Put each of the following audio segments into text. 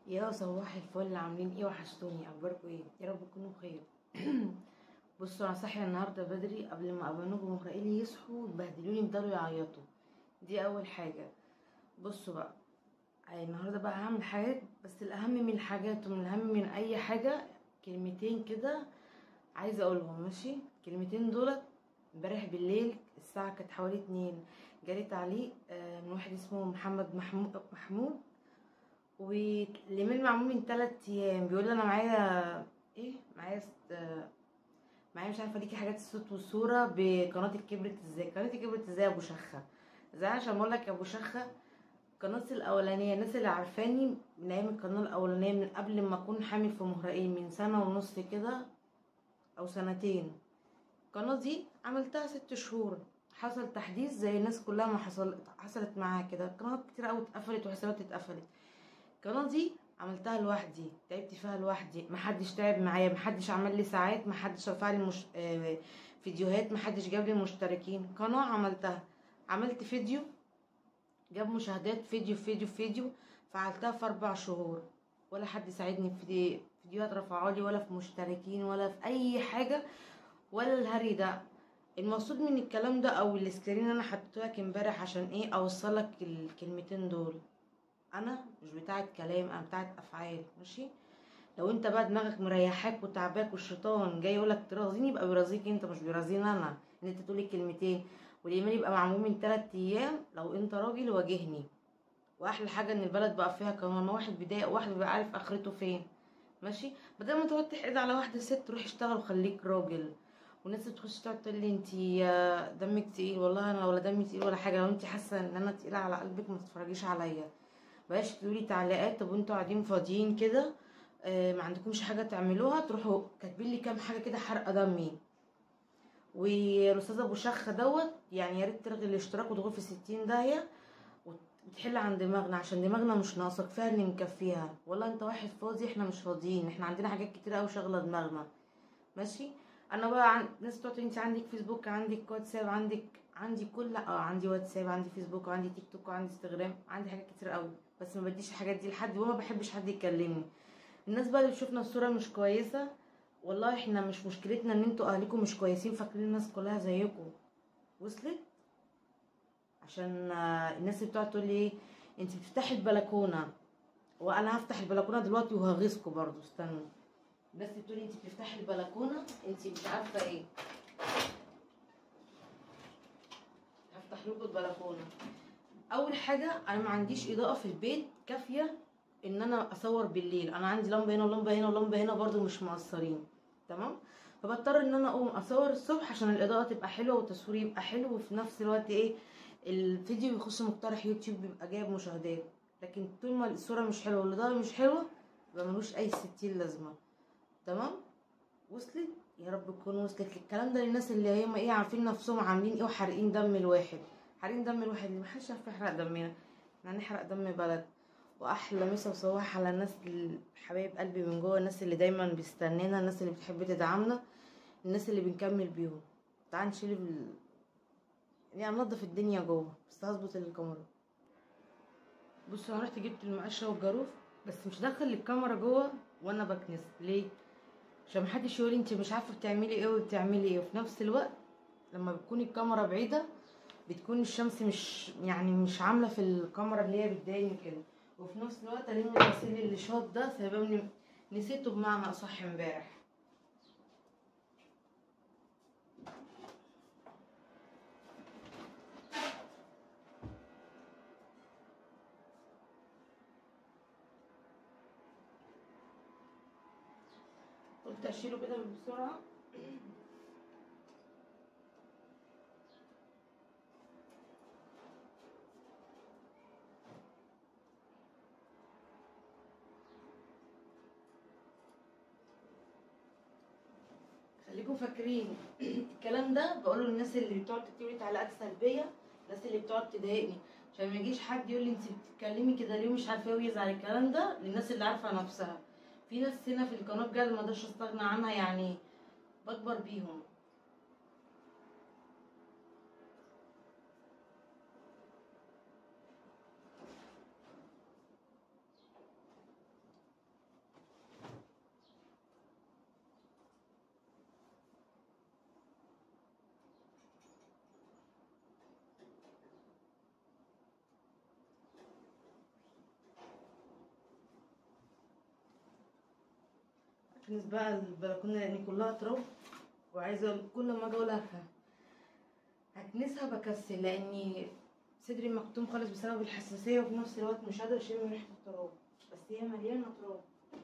يا صباح الفل عاملين ايه وحشتوني اخباركم ايه يا رب تكونوا بخير بصوا انا صاحيه النهارده بدري قبل ما ابانوج ومخرقيلي يصحوا يبهدلوني يفضلوا يعيطوا دي اول حاجه بصوا بقى آه، النهارده بقى هعمل حاجات بس الاهم من الحاجات ومن الاهم من اي حاجه كلمتين كده عايزه اقولهم ماشي الكلمتين دولت امبارح بالليل الساعه كانت حوالي اتنين جالي تعليق آه، من واحد اسمه محمد محمود محمود والايميل معمول من تلات ايام بيقول لي انا معايا ايه معايا ست- آه، معايا مش عارفه ليكي حاجات الصوت والصوره بقناتك كبرت ازاي قناتي كبرت ازاي يا ابو شخه ازاي عشان اقول لك يا ابو شخه قناتي الاولانيه الناس اللي عارفاني من ايام القناه الاولانيه من قبل ما اكون حامل في مهرقين من سنه ونص كده او سنتين القناه دي عملتها ست شهور حصل تحديث زي الناس كلها ما حصل حصلت معاها كده قنوات كتير قوي اتقفلت وحسابات اتقفلت القناه دي عملتها لوحدي تعبت فيها لوحدي محدش تعب معايا محدش عمل لي ساعات محدش رفع لي مش... آه، فيديوهات محدش جاب لي مشتركين قناه عملتها عملت فيديو جاب مشاهدات فيديو فيديو فيديو فعلتها في اربع شهور ولا حد ساعدني في دي- فيديوهات رفعوا لي ولا في مشتركين ولا في اي حاجه ولا الهري ده المقصود من الكلام ده او السكرين اللي انا حطيته لك امبارح عشان ايه اوصلك الكلمتين دول انا مش بتاعه كلام انا بتاعه افعال ماشي لو انت بقى دماغك مريحاك وتعباك والشيطان جاي يقولك ترازيني يبقى بيرازيك انت مش بيرازيني انا ان انت تقولي الكلمتين والايميل يبقى معمول من تلات ايام لو انت راجل واجهني واحلى حاجه ان البلد بقى فيها كمان واحد بيضايق واحد بيبقى عارف اخرته فين ماشي بدل ما تقعد تحقد على واحده ست روح اشتغل وخليك راجل والناس بتخش تقعد تقول لي انت دمك تقيل والله انا ولا دمي تقيل ولا حاجه لو انت حاسه ان انا تقيله على قلبك ما تتفرجيش عليا بلاش تقولي تعليقات طب وانتوا قاعدين فاضيين كده آه، ما عندكمش حاجه تعملوها تروحوا كاتبين لي كام حاجه كده حرقه دمي والاستاذ ابو شخه دوت يعني يا ريت تلغي الاشتراك وتدخل في 60 داهيه وتحل عن دماغنا عشان دماغنا مش ناقصه كفايه اللي مكفيها والله انت واحد فاضي احنا مش فاضيين احنا عندنا حاجات كتير قوي شاغله دماغنا ماشي انا بقى عن... ناس تقعد تقول انت عندك فيسبوك عندك واتساب عندك عندي كل اه عندي واتساب عندي فيسبوك وعندي تيك توك وعندي انستجرام عندي حاجات كتير قوي بس ما بديش الحاجات دي لحد وما بحبش حد يكلمني الناس بقى اللي بتشوفنا الصوره مش كويسه والله احنا مش مشكلتنا ان انتوا اهلكم مش كويسين فاكرين الناس كلها زيكم وصلت عشان آه، الناس اللي بتقعد تقول لي ايه انت بتفتحي البلكونه وانا هفتح البلكونه دلوقتي وهغيظكم برضو استنوا الناس اللي بتقولي انت بتفتحي البلكونه انت مش عارفه ايه هفتح لكم البلكونه اول حاجه انا ما عنديش اضاءه في البيت كافيه ان انا اصور بالليل انا عندي لمبه هنا ولمبه هنا ولمبه هنا برضو مش مقصرين تمام فبضطر ان انا اقوم اصور الصبح عشان الاضاءه تبقى حلوه والتصوير يبقى حلو وفي نفس الوقت ايه الفيديو بيخش مقترح يوتيوب بيبقى جايب مشاهدات لكن طول ما الصوره مش حلوه والاضاءه مش حلوه يبقى ملوش اي ستين لازمه تمام وصلت يا رب تكون وصلت الكلام ده للناس اللي هم ايه عارفين نفسهم عاملين ايه وحارقين دم الواحد حارقين دم الواحد اللي محدش عارف يحرق دمنا احنا هنحرق دم بلد واحلى مسا وصباح على الناس اللي حبايب قلبي من جوه الناس اللي دايما بيستنينا الناس اللي بتحب تدعمنا الناس اللي بنكمل بيهم تعال نشيل ال... يعني انضف الدنيا جوه بس هظبط الكاميرا بصوا انا رحت جبت المقشه والجاروف بس مش داخل الكاميرا جوه وانا بكنس ليه عشان محدش يقول انت مش عارفه بتعملي ايه وبتعملي ايه وفي نفس الوقت لما بتكون الكاميرا بعيده بتكون الشمس مش يعني مش عامله في الكاميرا اللي هي بتضايقني كده وفي نفس الوقت الم الغسيل اللي شاط ده سببني نسيته بمعنى اصح امبارح قلت اشيله كده بسرعه خليكم فاكرين الكلام ده بقوله للناس اللي بتقعد تكتب لي تعليقات سلبيه الناس اللي بتقعد تضايقني عشان ما يجيش حد يقول لي انت بتتكلمي كده ليه مش عارفه ايه ويزعل الكلام ده للناس اللي عارفه نفسها في ناس هنا في القناه بجد ما اقدرش استغنى عنها يعني بكبر بيهم كنس بقى البلكونه لان كلها تراب وعايزه أقول- كل ما اجي اقول هك- هكنسها بكسل لاني صدري مكتوم خالص بسبب الحساسيه وفي نفس الوقت مش قادره اشم ريحه التراب بس هي مليانه تراب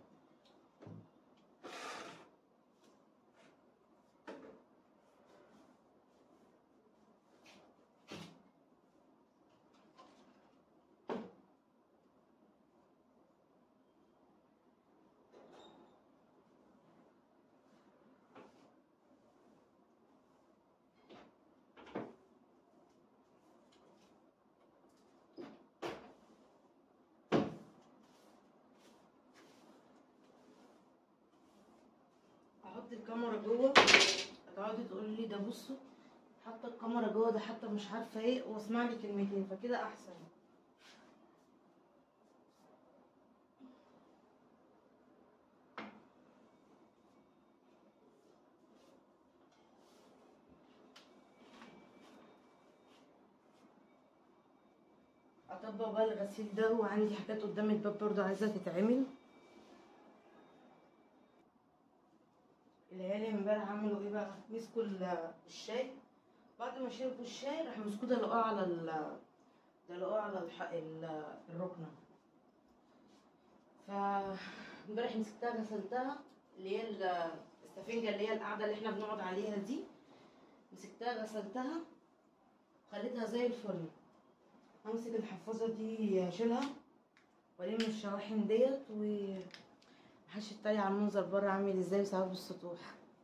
احط الكاميرا جوه هتقعدي تقولي لي ده بصوا حاطه الكاميرا جوه ده حتى مش عارفه ايه واسمع لي كلمتين فكده احسن اطبق بقى الغسيل ده وعندي حاجات قدام الباب برضو عايزه تتعمل العيال امبارح عملوا ايه بقى مسكوا ال- الشاي بعد ما شربوا الشاي راح مسكوه دلقوه على ال دلقوه على الح... ال- الركنه ف امبارح مسكتها غسلتها اللي هي ال- السفنجه اللي هي القعده اللي احنا بنقعد عليها دي مسكتها غسلتها وخليتها زي الفل همسك الحفاظه دي اشيلها والم الشواحن ديت و محدش يتريق على المنظر بره عامل ازاي بسبب السطوح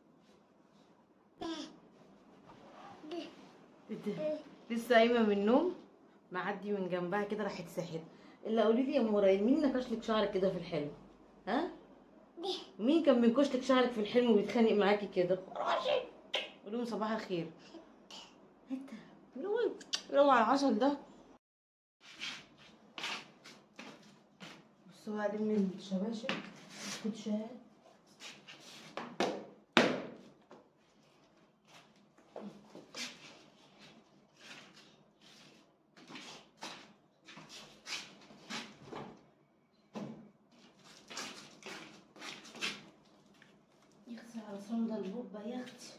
إيه ده؟ لسه قايمه من النوم معدي من جنبها كده راحت ساحت الا قولي لي يا مرايل مين نكش لك شعرك كده في الحلم ها مين كان بينكش لك شعرك في الحلم وبيتخانق معاكي كده فراشي قول لهم صباح الخير انت روح روح على العسل ده بصوا بقى لم الشباشب خد شاي يغسل على صندة البوبة يا اختي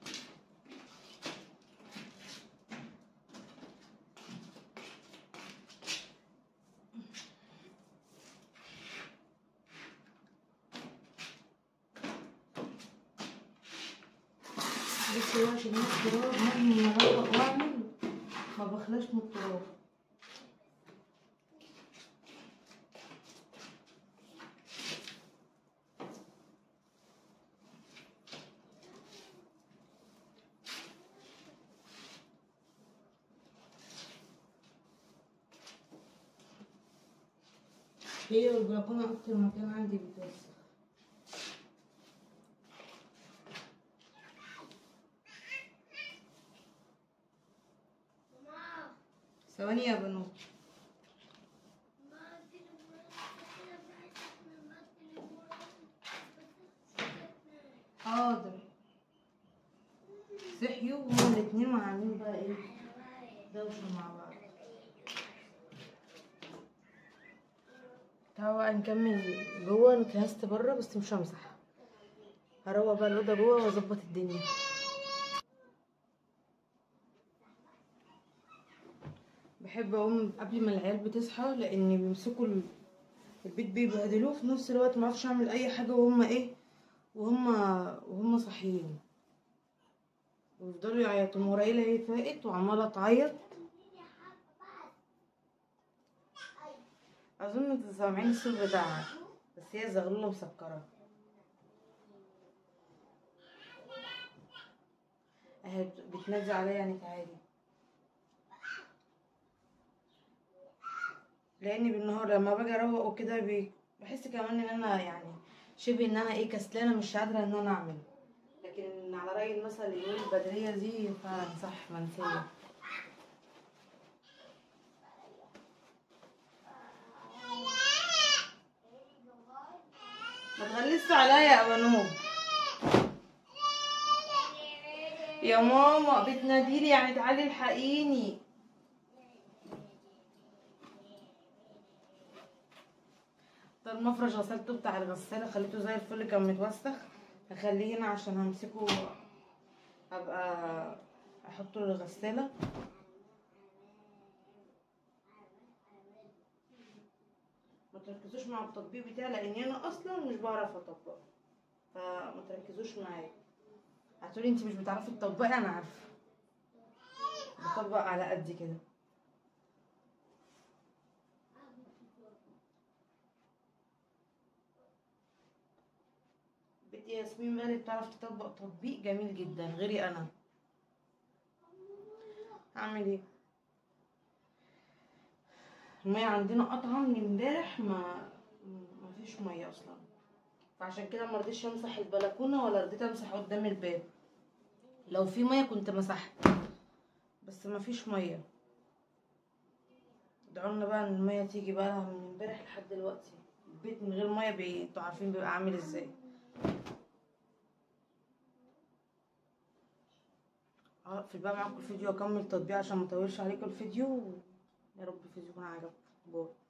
بس هو عشان التراب مهما اروق واعمل ما بخلاش من التراب هي والبلكونة أكتر مكان عندي بيتوسخ ثواني يا بنوت حاضر صحيوا هما الاتنين وعاملين بقى ايه دوشة مع بعض تعالوا بقى نكمل جوه انا كنست بره بس مش همسح هروق بقى الأوضة جوه واظبط الدنيا بحب اقوم قبل ما العيال بتصحى لان بيمسكوا ال- البيت بيبهدلوه في نفس الوقت ما اعرفش اعمل اي حاجه وهم ايه وهم وهم صاحيين ويفضلوا يعيطوا مرايلة هي فاقت وعماله تعيط اظن انتوا سامعين الصوت بتاعها بس هي زغلوله مسكره اهي بت- بتنزل عليا يعني تعالي لاني بالنهار لما باجي اروق وكده بي- بحس كمان ان انا يعني شبه ان انا ايه كسلانه مش قادره ان انا اعمل لكن على راي المثل اللي يقول البدريه دي فعلا صح منسيه ما تغلسش عليا يا بنو يا ماما بتناديلي يعني تعالي الحقيني ده المفرش غسلته بتاع الغسالة خليته زي الفل كان متوسخ هخليه هنا عشان همسكه ابقى احطه للغسالة ما تركزوش مع التطبيق بتاعي لان انا اصلا مش بعرف اطبق فما تركزوش معايا هتقولي انت مش بتعرفي تطبقي انا عارفه بطبق على قد كده بنت ياسمين بقى اللي بتعرف تطبق تطبيق جميل جدا غيري انا اعمل ايه المية عندنا قطعة من امبارح ما ما فيش مية اصلا فعشان كده ما رضيتش امسح البلكونة ولا رضيت امسح قدام الباب لو في مية كنت مسحت بس ما فيش مية ادعولنا بقى ان المية تيجي بقى من امبارح لحد دلوقتي البيت من غير مية بي... انتوا عارفين بيبقى عامل ازاي هقفل بقى معاكم الفيديو واكمل تطبيق عشان ما اطولش عليكم الفيديو يا رب الفيديو يكون عجبكم باي